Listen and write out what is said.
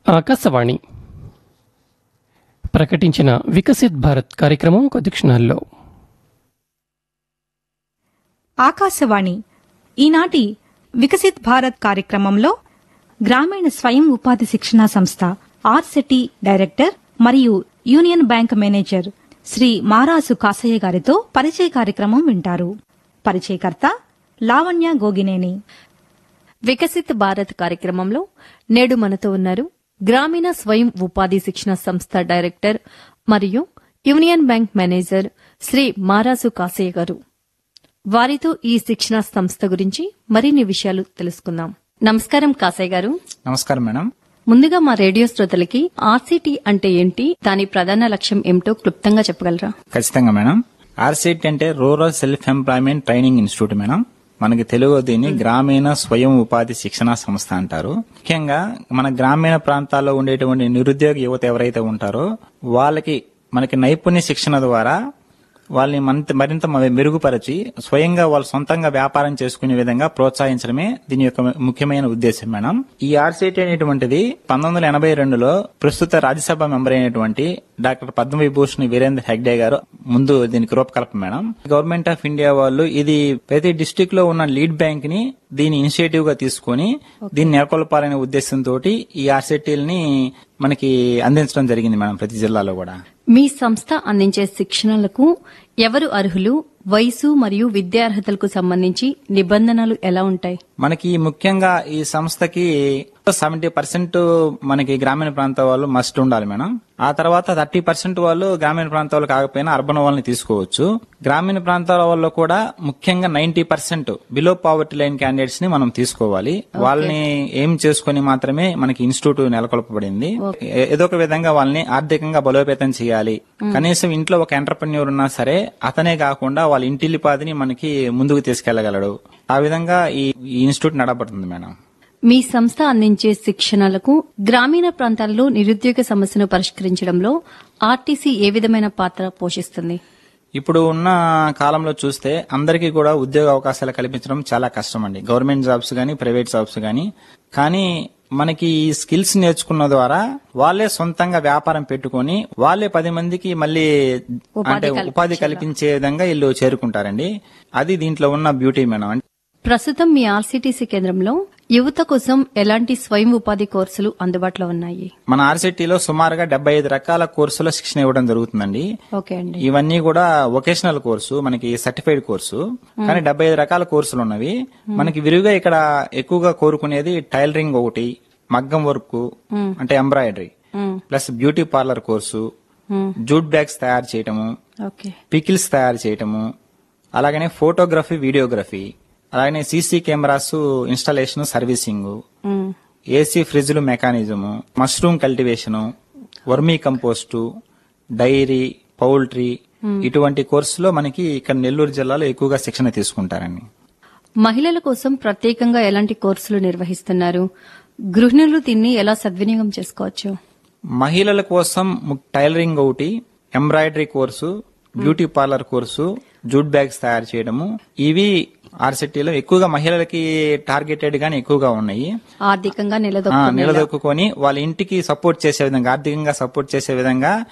ఆకాశవాణి ప్రకటించిన వికసిత్ భారత్ కార్యక్రమం కొద్ది క్షణాల్లో ఆకాశవాణి ఈనాటి వికసిత్ భారత్ కార్యక్రమంలో గ్రామీణ స్వయం ఉపాధి శిక్షణా సంస్థ ఆర్సెటి డైరెక్టర్ మరియు union bank manager Shri Marasu Kasayya గారితో పరిచయ కార్యక్రమం వింటారు పరిచయకర్త లావణ్య గోగినేని వికసిత్ భారత్ కార్యక్రమంలో నేడు మనతో ఉన్నారు గ్రామీణ స్వయం ఉపాధి శిక్షణ సంస్థ డైరెక్టర్ మరియు union bank manager Shri Marasu Kasayya garu వారితో ఈ శిక్షణ సంస్థ గురించి మరిన్ని విషయాలు తెలుసుకుందాం నమస్కారం కాసయ్య గారు నమస్కారం మేడం ముందుగా మా రేడియో శ్రోతలకి ఆర్సీటీ అంటే ఏంటి దాని ప్రధాన లక్ష్యం ఏమిటో క్లుప్తంగా చెప్పగలరా ఖచ్చితంగా మేడం ఆర్సిటి అంటే rural self employment training institute madam మనకి తెలుగు దీన్ని గ్రామీణ స్వయం ఉపాధి శిక్షణా సంస్థ అంటారు ముఖ్యంగా మన గ్రామీణ ప్రాంతాల్లో ఉండేటువంటి నిరుద్యోగ యువత ఎవరైతే ఉంటారో వాళ్ళకి మనకి నైపుణ్య శిక్షణ ద్వారా వాళ్ళని మరింత మరింత మెరుగుపరిచి స్వయంగా వాళ్ళు సొంతంగా వ్యాపారం చేసుకునే విధంగా ప్రోత్సహించడమే దీని యొక్క ముఖ్యమైన ఉద్దేశం మేడం ఈ ఆర్సిటి అనేటువంటిది పంతొమ్మిది వందల ఎనభై రెండులో ప్రస్తుత రాజ్యసభ మెంబర్ అయినటువంటి డాక్టర్ పద్మవిభూషణ్ వీరేంద్ర హెగ్డే గారు ముందు దీనికి రూపకల్పన మేడం గవర్నమెంట్ ఆఫ్ ఇండియా వాళ్ళు ఇది ప్రతి డిస్టిక్ లో ఉన్న లీడ్ బ్యాంక్ ని దీని ఇనిషియేటివ్ గా తీసుకొని దీన్ని నెలకొల్పాలనే ఉద్దేశంతో ఈ ఆర్సిటీలని మనకి అందించడం జరిగింది మేడం ప్రతి జిల్లాలో కూడా మీ సంస్థ అందించే శిక్షణలకు ఎవరు అర్హులు వయసు మరియు విద్యార్హతలకు సంబంధించి నిబంధనలు ఎలా ఉంటాయి మనకి ముఖ్యంగా ఈ సంస్థకి సెవెంటీ పర్సెంట్ మనకి గ్రామీణ ప్రాంత వాళ్ళు మస్ట్ ఉండాలి మేడం ఆ తర్వాత థర్టీ పర్సెంట్ వాళ్ళు గ్రామీణ ప్రాంతాలు కాకపోయినా అర్బన్ వాళ్ళని తీసుకోవచ్చు గ్రామీణ ప్రాంతాల వాళ్ళు కూడా ముఖ్యంగా ninety percent below poverty line candidates ని మనం తీసుకోవాలి వాళ్ళని ఏం చేసుకుని మాత్రమే మనకి ఇన్స్టిట్యూట్ నెలకొల్పబడింది ఏ- ఏదో ఒక విధంగా వాళ్ళని ఆర్థికంగా బలోపేతం చేయాలి కనీసం ఇంట్లో ఒక ఎంటర్ప్రెన్యూర్ ఉన్నా సరే అతనే కాకుండా వాళ్ళ ఇంటిల్లిపాదిని మనకి ముందుకు తీసుకెళ్లగలడు ఆ విధంగా ఈ ఈ ఇన్స్టిట్యూట్ నడపడుతుంది మేడం మీ సంస్థ అందించే శిక్షణలకు గ్రామీణ ప్రాంతాల్లో నిరుద్యోగ సమస్యను పరిష్కరించడంలో ఆర్టీసీ ఏ విధమైన పాత్ర పోషిస్తుంది ఇప్పుడు ఉన్న కాలంలో చూస్తే అందరికీ కూడా ఉద్యోగ అవకాశాలు కల్పించడం చాలా కష్టం అండి గవర్నమెంట్ జాబ్స్ గానీ ప్రైవేట్ జాబ్స్ గానీ కానీ మనకి ఈ స్కిల్స్ నేర్చుకున్న ద్వారా వాళ్ళే సొంతంగా వ్యాపారం పెట్టుకొని వాళ్ళే పది మందికి మళ్ళీ అంటే ఉపాధి కల్పించే విధంగా వీళ్ళు చేరుకుంటారండి అది దీంట్లో ఉన్న బ్యూటీ మేడం ప్రస్తుతం మీ ఆర్సీటీసీ కేంద్రంలో యువత కోసం ఎలాంటి స్వయం ఉపాధి కోర్సులు అందుబాటులో ఉన్నాయి మన ఆర్సిటీలో సుమారుగా డెబ్బై ఐదు రకాల కోర్సుల శిక్షణ ఇవ్వడం జరుగుతుందండి ఓకే అండి ఇవన్నీ కూడా వొకేషనల్ కోర్సు మనకి సర్టిఫైడ్ కోర్సు కానీ డెబ్బై ఐదు రకాల కోర్సులు ఉన్నవి మనకి విరివిగా ఇక్కడ ఎక్కువగా కోరుకునేది టైలరింగ్ ఒకటి మగ్గం వర్క్ అంటే embroidery plus beauty parlour course jute bags తయారు చేయటము ఓకే పికిల్స్ తయారు చేయటము అలాగనే ఫోటోగ్రఫీ వీడియోగ్రఫీ అలాగనే CC cameras installation servicing AC ఫ్రిడ్జ్లు mechanism mushroom cultivation vermicompost dairy poultry ఇటువంటి కోర్సులో మనకి ఇక్కడ నెల్లూరు జిల్లాలో ఎక్కువగా శిక్షణ తీసుకుంటారండి మహిళల కోసం ప్రత్యేకంగా ఎలాంటి కోర్సులు నిర్వహిస్తున్నారు గృహిణులు దీన్ని ఎలా సద్వినియోగం చేసుకోవచ్చు మహిళల కోసం ము- టైలరింగ్ ఒకటి embroidery course beauty parlour course jute bags తయారు చేయడము ఇవి ఆర్సిటీలో ఎక్కువగా మహిళలకి టార్గెటెడ్ గానే ఎక్కువగా ఉన్నాయి ఆర్థికంగా ఆ, నిలదొక్కునేలా నిలదొక్కుని వాళ్ళ ఇంటికి సపోర్ట్ చేసే విధంగా ఆర్థికంగా సపోర్ట్ చేసే విధంగా